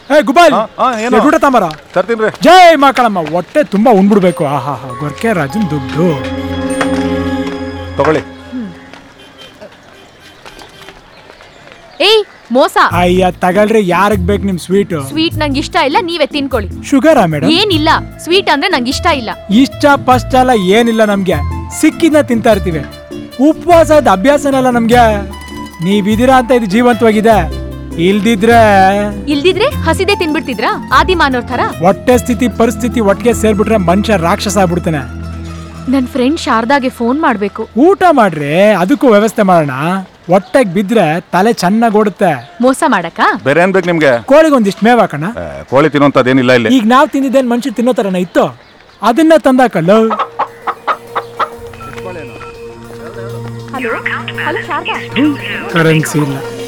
ಏ ಗುಬಾಲ್ ಹಾ, ಹಾ, ಏನು? ಎರಡು ಊಟ ತಾಂಬಾರ ತರ್ತೀನಿ ಜೈ ಮಕ್ಕಳಮ್ಮ ಹೊಟ್ಟೆ ತುಂಬಾ ಉಂಡ್ಬಿಡ್ಬೇಕು ಆಹಾ ಹಾ ಗೊರ್ಕೆ ರಾಜನ್ ದುಡ್ಡು ತಗೊಳ್ಳಿ ಏಯ್ ಮೋಸ ಅಯ್ಯ ತಗಳ್ರಿ ಯಾರಿಗ್ ಬೇಕು ನಿಮ್ ಸ್ವೀಟ್ ಸ್ವೀಟ್ ನಂಗೆ ಇಷ್ಟ ಇಲ್ಲ ನೀವೇ ತಿನ್ಕೊಳ್ಳಿ ಶುಗರಾ ಮೇಡಮ್ ಏನಿಲ್ಲ ಸ್ವೀಟ್ ಅಂದ್ರೆ ನಂಗೆ ಇಷ್ಟ ಇಲ್ಲ ಇಷ್ಟ ಪಷ್ಟ ಎಲ್ಲ ಏನಿಲ್ಲ ನಮ್ಗೆ ಸಿಕ್ಕಿದ್ನ ತಿಂತಾ ಇರ್ತೀವಿ ಉಪವಾಸದ ಅಭ್ಯಾಸನಲ್ಲ ನಮ್ಗೆ ನೀವಿದ್ದೀರಾ ಅಂತ ಇದು ಜೀವಂತವಾಗಿದೆ ಇಲ್ದಿದ್ರೆ ಇಲ್ದಿದ್ರೆ ಹಸಿದೆ ತಿನ್ಬಿಡ್ತಿದ್ರಾ ಆದಿಮಾನವ್ರ ತರ ಹೊಟ್ಟೆ ಸ್ಥಿತಿ ಪರಿಸ್ಥಿತಿ ಒಟ್ಟಿಗೆ ಸೇರ್ಬಿಟ್ರೆ ಮನುಷ್ಯ ರಾಕ್ಷಸ ಆಗ್ಬಿಡ್ತಾನೆ ನನ್ ಫ್ರೆಂಡ್ ಶಾರದಾಗೆ ಫೋನ್ ಮಾಡ್ಬೇಕು ಊಟ ಮಾಡ್ರಿ ಅದಕ್ಕೂ ವ್ಯವಸ್ಥೆ ಮಾಡೋಣ ಹೊಟ್ಟೆಗ್ ಬಿದ್ರೆ ತಲೆ ಚೆನ್ನಾಗ್ ಓಡುತ್ತೆ ಮೋಸ ಮಾಡಕ ಬೇರೆ ಏನ್ ಬೇಕು ನಿಮ್ಗೆ ಕೋಳಿಗೆ ಒಂದಿಷ್ಟು ಮೇವ್ ಹಾಕೋಣ ಆ, ಕೋಳಿ ತಿನ್ನೋಂಥದ್ದೇನಿಲ್ಲ ಇಲ್ಲಿ ಈಗ ನಾವ್ ತಿಂದಿದ್ದೇನ್ ಮನುಷ್ಯ ತಿನ್ನೋ ತರನ ಇತ್ತು ಅದನ್ನ ತಂದಾಕಲ್ಲ ಹಲೋ ಹಲೋ ಶಾರದಾ ಕರೆನ್ಸಿ ಇಲ್ಲ